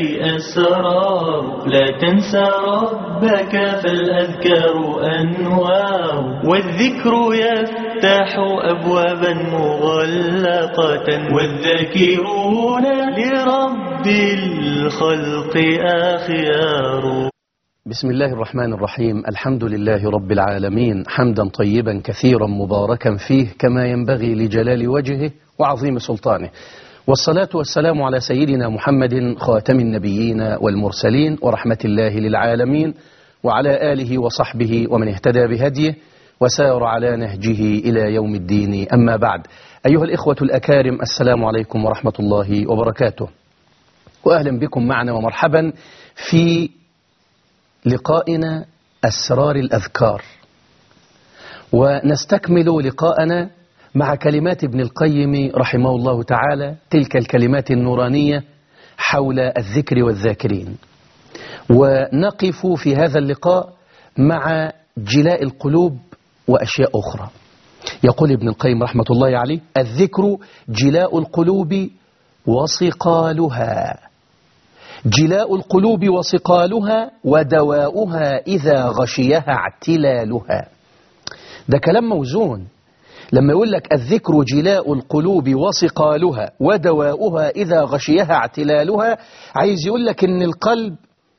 أسرار لا تنسى ربك فالأذكار أنوار والذكر يفتح أبوابا مغلقة والذاكرون لرب الخلق أخيار بسم الله الرحمن الرحيم الحمد لله رب العالمين حمدا طيبا كثيرا مباركا فيه كما ينبغي لجلال وجهه وعظيم سلطانه والصلاة والسلام على سيدنا محمد خاتم النبيين والمرسلين ورحمة الله للعالمين وعلى آله وصحبه ومن اهتدى بهديه وسار على نهجه إلى يوم الدين أما بعد أيها الإخوة الأكارم السلام عليكم ورحمة الله وبركاته وأهلا بكم معنا ومرحبا في لقائنا أسرار الأذكار ونستكمل لقاءنا مع كلمات ابن القيم رحمه الله تعالى تلك الكلمات النورانية حول الذكر والذاكرين ونقف في هذا اللقاء مع جلاء القلوب وأشياء أخرى يقول ابن القيم رحمة الله عليه الذكر جلاء القلوب وصقالها جلاء القلوب وصقالها ودواؤها إذا غشيها اعتلالها ده كلام موزون لما يقول لك الذكر جلاء القلوب وصقالها ودواؤها إذا غشيها اعتلالها عايز يقول لك إن القلب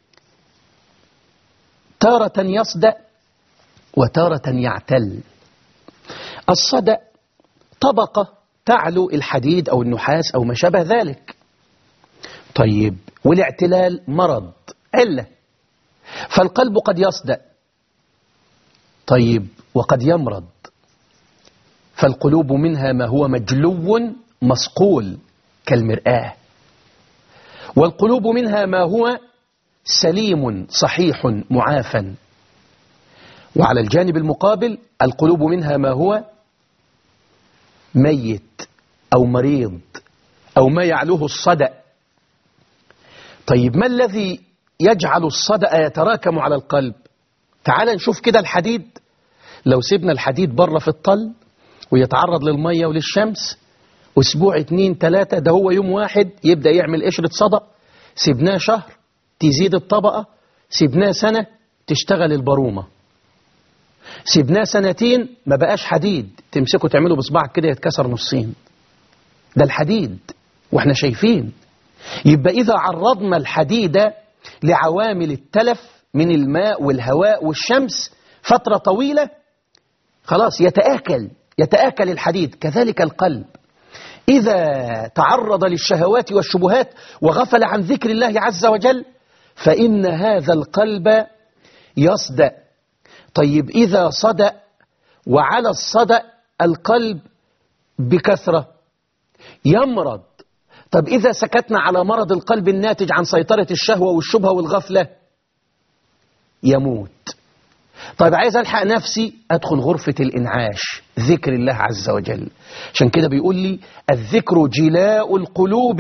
تارة يصدأ وتارة يعتل الصدأ طبقة تعلو الحديد أو النحاس أو ما شابه ذلك طيب والاعتلال مرض علة فالقلب قد يصدأ طيب وقد يمرض فالقلوب منها ما هو مجلو مصقول كالمرآة والقلوب منها ما هو سليم صحيح معافى وعلى الجانب المقابل القلوب منها ما هو ميت أو مريض أو ما يعلوه الصدأ طيب ما الذي يجعل الصدأ يتراكم على القلب تعال نشوف كده الحديد لو سيبنا الحديد بره في الطل ويتعرض للمية وللشمس أسبوع اتنين تلاتة ده هو يوم واحد يبدأ يعمل قشرة صدأ سيبناه شهر تزيد الطبقة سيبناه سنة تشتغل البرومة سيبناه سنتين ما بقاش حديد تمسكه تعمله بصباعك كده يتكسر نصين ده الحديد واحنا شايفين يبقى إذا عرضنا الحديد لعوامل التلف من الماء والهواء والشمس فترة طويلة خلاص يتآكل يتآكل الحديد كذلك القلب إذا تعرض للشهوات والشبهات وغفل عن ذكر الله عز وجل فإن هذا القلب يصدأ طيب إذا صدأ وعلى الصدأ القلب بكثرة يمرض طب إذا سكتنا على مرض القلب الناتج عن سيطرة الشهوة والشبهة والغفلة يموت طيب عايز ألحق نفسي أدخل غرفة الإنعاش ذكر الله عز وجل عشان كده بيقول لي الذكر جلاء القلوب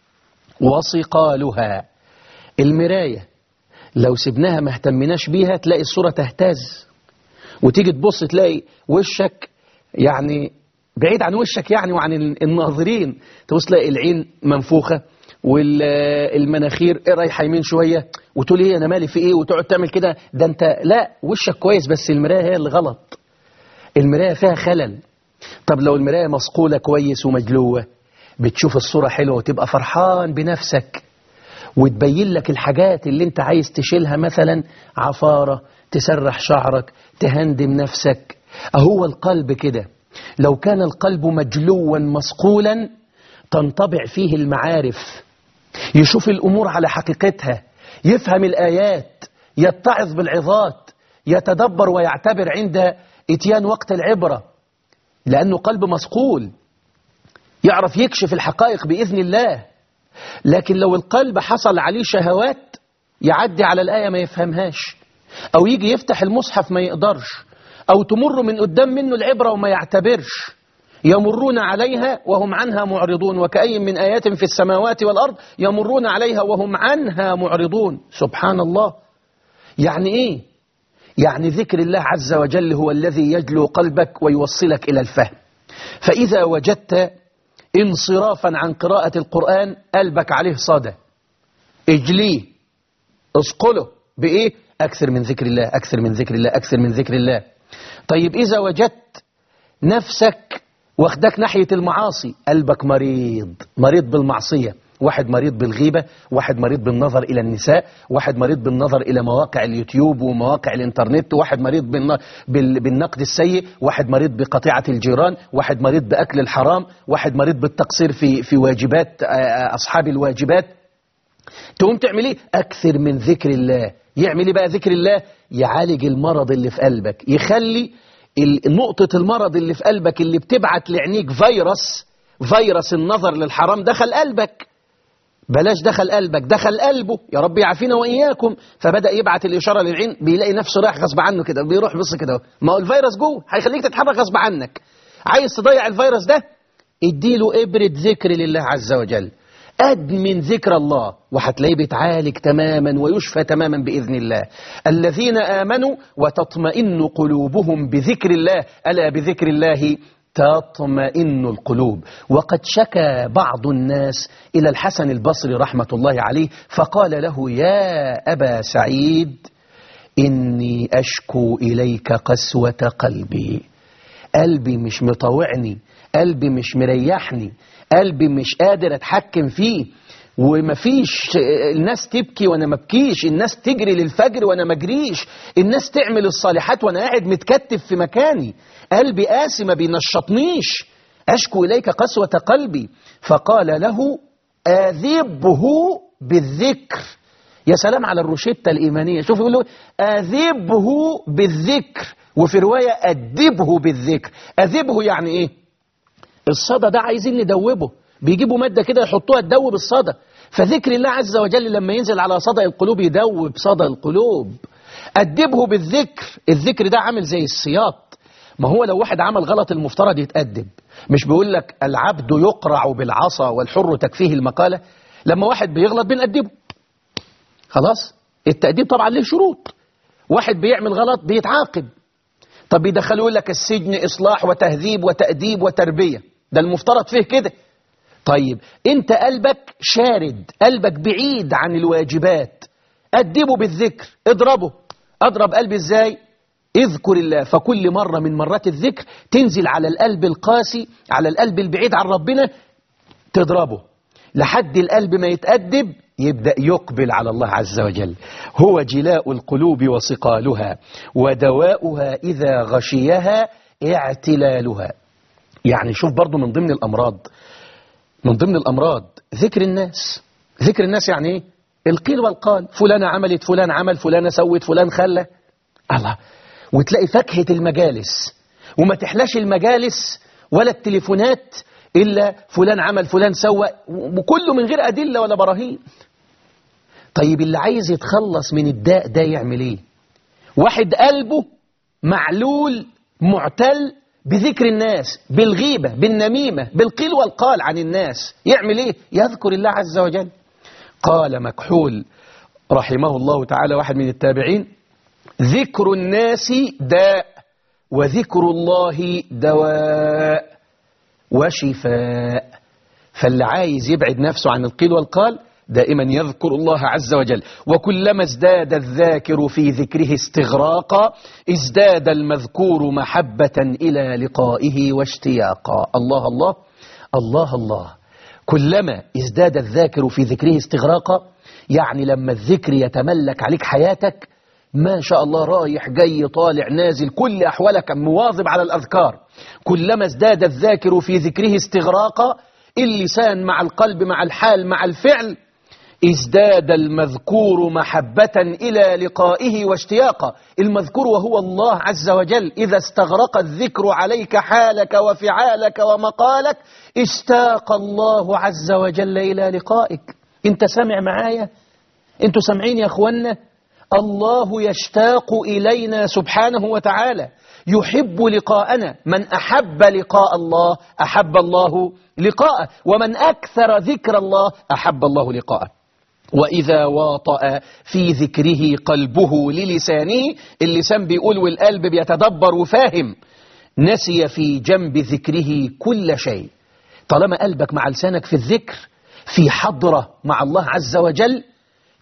وصقالها المراية لو سبناها ما اهتمناش بيها تلاقي الصورة تهتز وتيجي تبص تلاقي وشك يعني بعيد عن وشك يعني وعن الناظرين تبص تلاقي العين منفوخة والمناخير رايحة يمين شوية وتقول ايه انا مالي في ايه وتقعد تعمل كده ده انت لا وشك كويس بس المراية هي اللي غلط المراية فيها خلل طب لو المراية مصقولة كويس ومجلوة بتشوف الصورة حلوة وتبقى فرحان بنفسك وتبين لك الحاجات اللي انت عايز تشيلها مثلا عفارة تسرح شعرك تهندم نفسك اهو القلب كده لو كان القلب مجلوا مصقولا تنطبع فيه المعارف يشوف الأمور على حقيقتها يفهم الآيات يتعظ بالعظات يتدبر ويعتبر عند اتيان وقت العبرة لأنه قلب مصقول يعرف يكشف الحقائق بإذن الله لكن لو القلب حصل عليه شهوات يعدي على الآية ما يفهمهاش أو يجي يفتح المصحف ما يقدرش أو تمر من قدام منه العبرة وما يعتبرش يمرون عليها وهم عنها معرضون وكأي من آيات في السماوات والأرض يمرون عليها وهم عنها معرضون سبحان الله يعني إيه؟ يعني ذكر الله عز وجل هو الذي يجلو قلبك ويوصلك إلى الفهم فإذا وجدت انصرافا عن قراءة القرآن قلبك عليه صدى اجليه اصقله بإيه أكثر من ذكر الله أكثر من ذكر الله أكثر من ذكر الله طيب إذا وجدت نفسك واخدك ناحية المعاصي قلبك مريض مريض بالمعصية واحد مريض بالغيبة واحد مريض بالنظر إلى النساء واحد مريض بالنظر إلى مواقع اليوتيوب ومواقع الإنترنت واحد مريض بالن- بال- بالنقد السيء واحد مريض بقطيعة الجيران واحد مريض بأكل الحرام واحد مريض بالتقصير في, في واجبات آه، أصحاب الواجبات تقوم تعمل ايه اكثر من ذكر الله يعمل ايه بقى ذكر الله يعالج المرض اللي في قلبك يخلي ال- نقطة المرض اللي في قلبك اللي بتبعت لعينيك فيروس فيروس النظر للحرام دخل قلبك بلاش دخل قلبك دخل قلبه يا رب يعافينا وإياكم فبدأ يبعت الإشارة للعين بيلاقي نفسه رايح غصب عنه كده بيروح بص كده أهو. ما هو الفيروس جوه هيخليك تتحرك غصب عنك عايز تضيع الفيروس ده اديله إبرة ذكر لله عز وجل أدمن ذكر الله وهتلاقيه بيتعالج تماما ويشفى تماما بإذن الله الذين آمنوا وتطمئن قلوبهم بذكر الله ألا بذكر الله تطمئن القلوب وقد شكى بعض الناس إلى الحسن البصري رحمة الله عليه فقال له يا أبا سعيد إني أشكو إليك قسوة قلبي قلبي مش مطوعني قلبي مش مريحني قلبي مش قادر اتحكم فيه ومفيش الناس تبكي وانا ما بكيش الناس تجري للفجر وانا ما اجريش الناس تعمل الصالحات وانا قاعد متكتف في مكاني قلبي قاسي ما بينشطنيش اشكو اليك قسوة قلبي فقال له اذبه بالذكر يا سلام على الروشتة الإيمانية شوف يقول له أذبه بالذكر وفي رواية أدبه بالذكر أذبه يعني إيه الصدى ده عايزين ندوبه بيجيبوا مادة كده يحطوها تدوب الصدى فذكر الله عز وجل لما ينزل على صدى القلوب يدوب صدى القلوب أدبه بالذكر الذكر ده عامل زي السياط ما هو لو واحد عمل غلط المفترض يتأدب مش بيقول لك العبد يقرع بالعصا والحر تكفيه المقالة لما واحد بيغلط بنأدبه خلاص التأديب طبعا له شروط واحد بيعمل غلط بيتعاقب طب بيدخلوا يقول لك السجن إصلاح وتهذيب وتأديب وتربية ده المفترض فيه كده طيب انت قلبك شارد قلبك بعيد عن الواجبات أدبه بالذكر اضربه أضرب قلبي ازاي اذكر الله فكل مرة من مرات الذكر تنزل على القلب القاسي على القلب البعيد عن ربنا تضربه لحد القلب ما يتأدب يبدأ يقبل على الله عز وجل هو جلاء القلوب وصقالها ودواؤها إذا غشيها اعتلالها يعني شوف برضو من ضمن الأمراض من ضمن الأمراض ذكر الناس ذكر الناس يعني ايه القيل والقال فلانة عملت فلان عمل فلانة سوت فلان خلى الله وتلاقي فاكهة المجالس وما تحلاش المجالس ولا التليفونات إلا فلان عمل فلان سوى وكله من غير أدلة ولا براهين طيب اللي عايز يتخلص من الداء ده يعمل ايه واحد قلبه معلول معتل بذكر الناس بالغيبة بالنميمة بالقيل والقال عن الناس يعمل ايه يذكر الله عز وجل قال مكحول رحمه الله تعالى واحد من التابعين ذكر الناس داء وذكر الله دواء وشفاء فاللي عايز يبعد نفسه عن القيل والقال دائما يذكر الله عز وجل وكلما ازداد الذاكر في ذكره استغراقا ازداد المذكور محبة إلى لقائه واشتياقا الله الله الله الله كلما ازداد الذاكر في ذكره استغراقا يعني لما الذكر يتملك عليك حياتك ما شاء الله رايح جاي طالع نازل كل أحوالك مواظب على الأذكار كلما ازداد الذاكر في ذكره استغراقا اللسان مع القلب مع الحال مع الفعل ازداد المذكور محبة إلى لقائه واشتياقا المذكور وهو الله عز وجل إذا استغرق الذكر عليك حالك وفعالك ومقالك اشتاق الله عز وجل إلى لقائك انت سامع معايا انتوا سامعين يا اخوانا الله يشتاق إلينا سبحانه وتعالى يحب لقاءنا من أحب لقاء الله أحب الله لقاءه ومن أكثر ذكر الله أحب الله لقاءه وإذا واطأ في ذكره قلبه للسانه اللسان بيقول والقلب بيتدبر وفاهم نسي في جنب ذكره كل شيء طالما قلبك مع لسانك في الذكر في حضرة مع الله عز وجل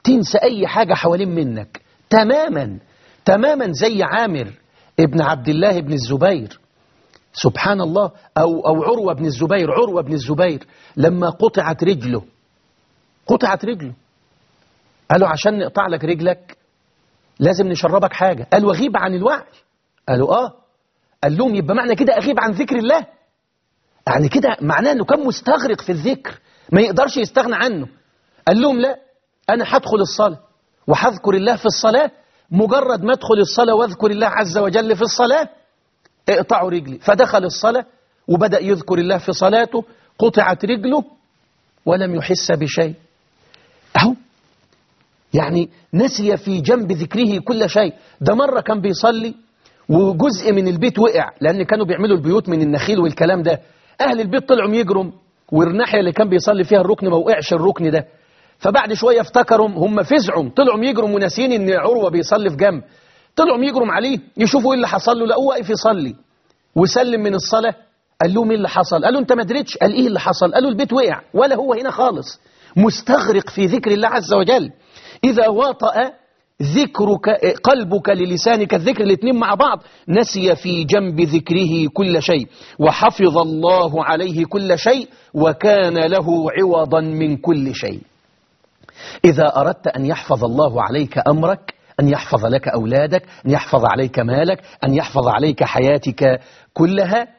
تنسى أي حاجة حوالين منك تماما تماما زي عامر ابن عبد الله بن الزبير سبحان الله أو, أو عروة بن الزبير عروة بن الزبير لما قطعت رجله قطعت رجله قالوا عشان نقطع لك رجلك لازم نشربك حاجة قالوا غيب عن الوعي قالوا آه قال لهم يبقى معنى كده أغيب عن ذكر الله يعني كده معناه أنه كان مستغرق في الذكر ما يقدرش يستغنى عنه قال لهم لا أنا هدخل الصلاة وهذكر الله في الصلاة مجرد ما ادخل الصلاة واذكر الله عز وجل في الصلاة اقطعوا رجلي فدخل الصلاة وبدأ يذكر الله في صلاته قطعت رجله ولم يحس بشيء أهو يعني نسي في جنب ذكره كل شيء ده مرة كان بيصلي وجزء من البيت وقع لأن كانوا بيعملوا البيوت من النخيل والكلام ده أهل البيت طلعوا يجرم والناحية اللي كان بيصلي فيها الركن ما وقعش الركن ده فبعد شوية افتكروا هم فزعوا طلعوا يجروا وناسين ان عروة بيصلي في جنب طلعوا يجروا عليه يشوفوا ايه اللي حصل له لقوه واقف يصلي وسلم من الصلاة قال لهم ايه اللي حصل قالوا انت ما دريتش قال ايه اللي حصل قالوا البيت وقع ولا هو هنا خالص مستغرق في ذكر الله عز وجل إذا واطأ ذكرك قلبك للسانك الذكر الاثنين مع بعض نسي في جنب ذكره كل شيء وحفظ الله عليه كل شيء وكان له عوضا من كل شيء إذا أردت أن يحفظ الله عليك أمرك أن يحفظ لك أولادك أن يحفظ عليك مالك أن يحفظ عليك حياتك كلها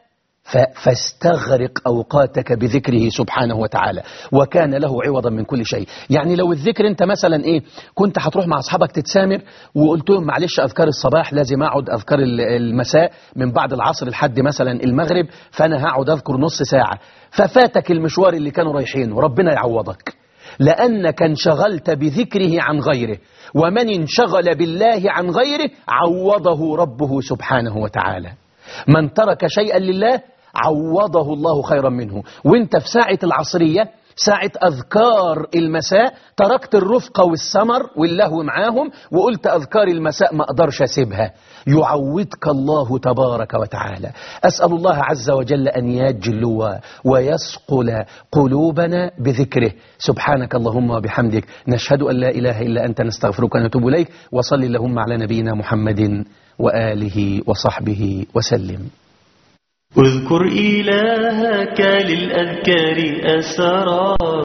فاستغرق أوقاتك بذكره سبحانه وتعالى وكان له عوضا من كل شيء يعني لو الذكر انت مثلا ايه كنت هتروح مع اصحابك تتسامر وقلت لهم معلش اذكار الصباح لازم اقعد اذكار المساء من بعد العصر لحد مثلا المغرب فانا هقعد اذكر نص ساعة ففاتك المشوار اللي كانوا رايحين وربنا يعوضك لأنك انشغلت بذكره عن غيره ومن انشغل بالله عن غيره عوضه ربه سبحانه وتعالى من ترك شيئا لله عوضه الله خيرا منه وانت في ساعة العصرية ساعة أذكار المساء تركت الرفقة والسمر واللهو معاهم وقلت أذكار المساء ما أقدرش أسيبها يعودك الله تبارك وتعالى أسأل الله عز وجل أن يجلو ويسقل قلوبنا بذكره سبحانك اللهم وبحمدك نشهد أن لا إله إلا أنت نستغفرك ونتوب إليك وصل اللهم على نبينا محمد وآله وصحبه وسلم اذكر إلهك للأذكار أسرار